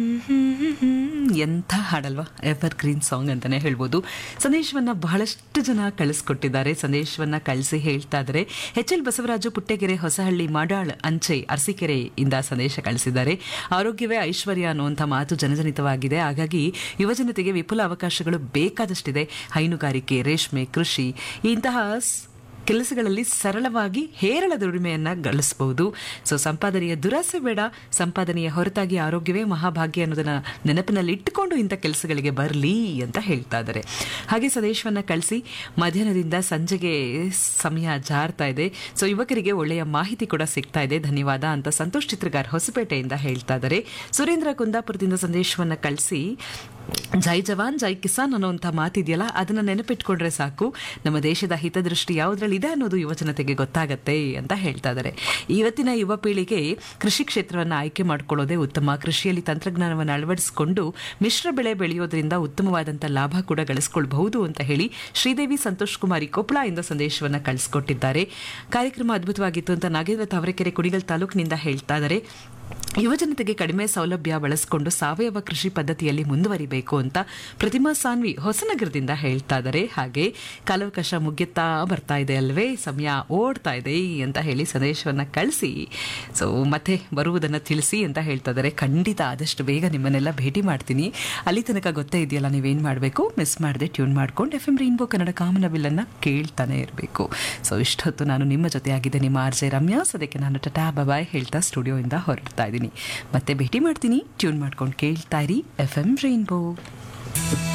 ಎಂಥ ಹಾಡಲ್ವಾ ever green song ಅಂತಾನೆ ಹೇಳ್ಬೋದು ಸಂದೇಶವನ್ನ ಬಹಳಷ್ಟು ಜನ ಕಳಿಸ್ಕೊಟ್ಟಿದ್ದಾರೆ ಸಂದೇಶವನ್ನ ಕಳಿಸಿ ಹೇಳ್ತಾ ಇದ್ದಾರೆ ಎಚ್ ಎಲ್ ಬಸವರಾಜು ಪುಟ್ಟೆಗೆರೆ ಹೊಸಹಳ್ಳಿ ಮಾಡಾಳ್ ಅಂಚೆ ಅರಸೀಕೆರೆಯಿಂದ ಸಂದೇಶ ಕಳಿಸಿದ್ದಾರೆ ಆರೋಗ್ಯವೇ ಐಶ್ವರ್ಯ ಅನ್ನುವಂಥ ಮಾತು ಜನಜನಿತವಾಗಿದೆ ಹಾಗಾಗಿ ಯುವಜನತೆಗೆ ವಿಪುಲ ಅವಕಾಶಗಳು ಬೇಕಾದಷ್ಟಿದೆ ಹೈನುಗಾರಿಕೆ ರೇಷ್ಮೆ ಕೃಷಿ ಇಂತಹ ಸ್- ಕೆಲಸಗಳಲ್ಲಿ ಸರಳವಾಗಿ ಹೇರಳ ದುಡಿಮೆಯನ್ನ ಗಳಿಸಬಹುದು ಸೊ ಸಂಪಾದನೆಯ ದುರಾಸೆ ಬೇಡ ಸಂಪಾದನೆಯ ಹೊರತಾಗಿ ಆರೋಗ್ಯವೇ ಮಹಾಭಾಗ್ಯ ಅನ್ನೋದನ್ನ ನೆನಪಿನಲ್ಲಿ ಇಟ್ಟುಕೊಂಡು ಇಂಥ ಕೆಲಸಗಳಿಗೆ ಬರಲಿ ಅಂತ ಹೇಳ್ತಾ ಇದ್ದಾರೆ ಹಾಗೆ ಸಂದೇಶವನ್ನ ಕಳಿಸಿ ಮಧ್ಯಾಹ್ನದಿಂದ ಸಂಜೆಗೆ ಸಮಯ ಜಾರ್ತಾ ಇದೆ ಸೊ ಯುವಕರಿಗೆ ಒಳ್ಳೆಯ ಮಾಹಿತಿ ಕೂಡ ಸಿಗ್ತಾ ಇದೆ ಧನ್ಯವಾದ ಅಂತ ಸಂತೋಷ್ ಚಿತ್ರಗಾರ್ ಹೊಸಪೇಟೆಯಿಂದ ಹೇಳ್ತಾ ಇದ್ದಾರೆ ಸುರೇಂದ್ರ ಕುಂದಾಪುರದಿಂದ ಸಂದೇಶವನ್ನ ಕಳಿಸಿ ಜೈ ಜವಾನ್ ಜೈ ಕಿಸಾನ್ ಅನ್ನುವಂಥ ಮಾತಿದೆಯಲ್ಲ ಅದನ್ನ ನೆನಪಿಟ್ಕೊಂಡ್ರೆ ಸಾಕು ನಮ್ಮ ದೇಶದ ಹಿತದೃಷ್ಟಿ ಯಾವುದ್ರಲ್ಲಿ ಇದೆ ಅನ್ನೋದು ಯುವಜನತೆಗೆ ಗೊತ್ತಾಗತ್ತೆ ಅಂತ ಹೇಳ್ತಾ ಇದ್ದಾರೆ ಇವತ್ತಿನ ಯುವ ಪೀಳಿಗೆ ಕೃಷಿ ಕ್ಷೇತ್ರವನ್ನು ಆಯ್ಕೆ ಮಾಡ್ಕೊಳ್ಳೋದೇ ಉತ್ತಮ ಕೃಷಿಯಲ್ಲಿ ತಂತ್ರಜ್ಞಾನವನ್ನು ಅಳವಡಿಸಿಕೊಂಡು ಮಿಶ್ರ ಬೆಳೆ ಬೆಳೆಯೋದ್ರಿಂದ ಉತ್ತಮವಾದಂಥ ಲಾಭ ಕೂಡ ಗಳಿಸ್ಕೊಳ್ಬಹುದು ಅಂತ ಹೇಳಿ ಶ್ರೀದೇವಿ ಸಂತೋಷ್ ಕುಮಾರಿ ಕೊಪ್ಪಳ ಇಂದ ಸಂದೇಶವನ್ನ ಕಳಿಸ್ಕೊಟ್ಟಿದ್ದಾರೆ ಕಾರ್ಯಕ್ರಮ ಅದ್ಭುತವಾಗಿತ್ತು ಅಂತ ನಾಗೇಂದ್ರ ತಾವರೆಕೆರೆ ಕುಣಿಗಲ್ ತಾಲೂಕಿನಿಂದ ಹೇಳ್ತಾ ಇದ್ದಾರೆ ಯುವಜನತೆಗೆ ಕಡಿಮೆ ಸೌಲಭ್ಯ ಬಳಸಿಕೊಂಡು ಸಾವಯವ ಕೃಷಿ ಪದ್ಧತಿಯಲ್ಲಿ ಮುಂದುವರಿಬೇಕು ಅಂತ ಪ್ರತಿಮಾ ಸಾನ್ವಿ ಹೊಸನಗರದಿಂದ ಹೇಳ್ತಾ ಇದ್ದಾರೆ ಹಾಗೆ ಕಾಲಾವಕಾಶ ಮುಗಿಯುತ್ತಾ ಬರ್ತಾ ಇದೆ ಅಲ್ವೇ ಸಮಯ ಓಡ್ತಾ ಇದೆ ಅಂತ ಹೇಳಿ ಸಂದೇಶವನ್ನ ಕಳಿಸಿ ಸೊ ಮತ್ತೆ ಬರುವುದನ್ನು ತಿಳಿಸಿ ಅಂತ ಹೇಳ್ತಾ ಇದ್ದಾರೆ ಖಂಡಿತ ಆದಷ್ಟು ಬೇಗ ನಿಮ್ಮನ್ನೆಲ್ಲ ಭೇಟಿ ಮಾಡ್ತೀನಿ ಅಲ್ಲಿ ತನಕ ಗೊತ್ತೇ ಇದೆಯಲ್ಲ ನೀವೇನು ಮಾಡಬೇಕು ಮಿಸ್ ಮಾಡದೆ ಟ್ಯೂನ್ ಮಾಡ್ಕೊಂಡು ಎಫ್ ಎಂ ರೈನ್ಬೋ ಕನ್ನಡ ಕಾಮನ ಬಿಲ್ಲನ್ನು ಕೇಳ್ತಾನೆ ಇರಬೇಕು ಸೊ ಇಷ್ಟೊತ್ತು ನಾನು ನಿಮ್ಮ ಜೊತೆ ಆಗಿದ್ದೆ ನಿಮ್ಮ ಆರ್ ಜೆ ರಮ್ಯಾ ಸದ್ಯಕ್ಕೆ ನಾನು ಟಟಾ ಬಬಾಯ್ ಹೇಳ್ತಾ ಸ್ಟುಡಿಯೋಯಿಂದ ಹೊರಡ್ತಾ ಇದ್ದೀನಿ ಮತ್ತೆ ಭೇಟಿ ಮಾಡ್ತೀನಿ ಟ್ಯೂನ್ ಮಾಡ್ಕೊಂಡು ಕೇಳ್ತಾ ಇರಿ ಎಫ್ ಎಂ ರೈನ್ಬೋ